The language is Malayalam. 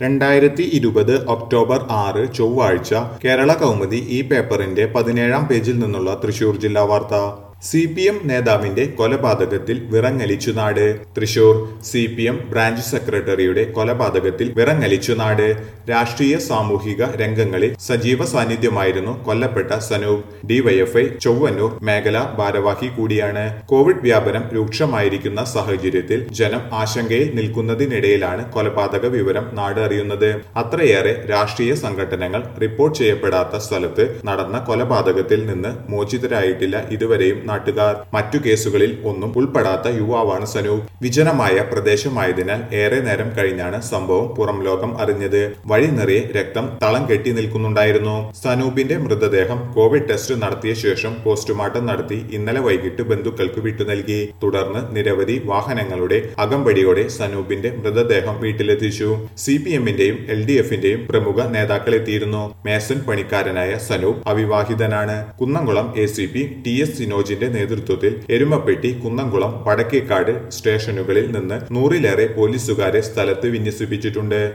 രണ്ടായിരത്തി ഇരുപത് ഒക്ടോബർ ആറ് ചൊവ്വാഴ്ച കേരള കൗമുദി ഈ പേപ്പറിന്റെ പതിനേഴാം പേജിൽ നിന്നുള്ള തൃശൂർ ജില്ലാ വാർത്ത സി പി എം നേതാവിന്റെ കൊലപാതകത്തിൽ വിറങ്ങലിച്ചു നാട് Thrissur C P M branch സെക്രട്ടറിയുടെ കൊലപാതകത്തിൽ വിറങ്ങലിച്ചു നാട് രാഷ്ട്രീയ സാമൂഹിക രംഗങ്ങളിൽ സജീവ സാന്നിധ്യമായിരുന്നു കൊല്ലപ്പെട്ട സനൂപ് ഡിവൈഎഫ്ഐ ചൊവ്വന്നൂർ മേഖല ഭാരവാഹി കൂടിയാണ് കോവിഡ് വ്യാപനം രൂക്ഷമായിരിക്കുന്ന സാഹചര്യത്തിൽ ജനം ആശങ്കയിൽ നിൽക്കുന്നതിനിടയിലാണ് കൊലപാതക വിവരം നാട് അറിയുന്നത് അത്രയേറെ രാഷ്ട്രീയ സംഘടനകൾ റിപ്പോർട്ട് ചെയ്യപ്പെടാത്ത സ്ഥലത്ത് നടന്ന കൊലപാതകത്തിൽ നിന്ന് മോചിതരായിട്ടില്ല ഇതുവരെയും നാട്ടുകാർ മറ്റു കേസുകളിൽ ഒന്നും ഉൾപ്പെടാത്ത യുവാവാണ് സനൂപ് വിജനമായ പ്രദേശമായതിനാൽ ഏറെ നേരം കഴിഞ്ഞാണ് സംഭവം പുറം ലോകം അറിഞ്ഞത് വഴി നിറയെ രക്തം തളം കെട്ടി നിൽക്കുന്നുണ്ടായിരുന്നു സനൂപിന്റെ മൃതദേഹം കോവിഡ് ടെസ്റ്റ് നടത്തിയ ശേഷം പോസ്റ്റ്മോർട്ടം നടത്തി ഇന്നലെ വൈകിട്ട് ബന്ധുക്കൾക്ക് വിട്ടു നൽകി തുടർന്ന് നിരവധി വാഹനങ്ങളുടെ അകമ്പടിയോടെ സനൂപിന്റെ മൃതദേഹം വീട്ടിലെത്തിച്ചു സി പി എമ്മിന്റെയും എൽ ഡി എഫിന്റെയും പ്രമുഖ നേതാക്കളെത്തിയിരുന്നു മേസൺ പണിക്കാരനായ സനൂപ് അവിവാഹിതനാണ് Kunnamkulam A C P T S സിനോജിന്റെ നേതൃത്വത്തിൽ എരുമപ്പെട്ടി കുന്നംകുളം വടക്കേക്കാട് സ്റ്റേഷനുകളിൽ നിന്ന് നൂറിലേറെ പോലീസുകാരെ സ്ഥലത്ത് വിന്യസിപ്പിച്ചിട്ടുണ്ട്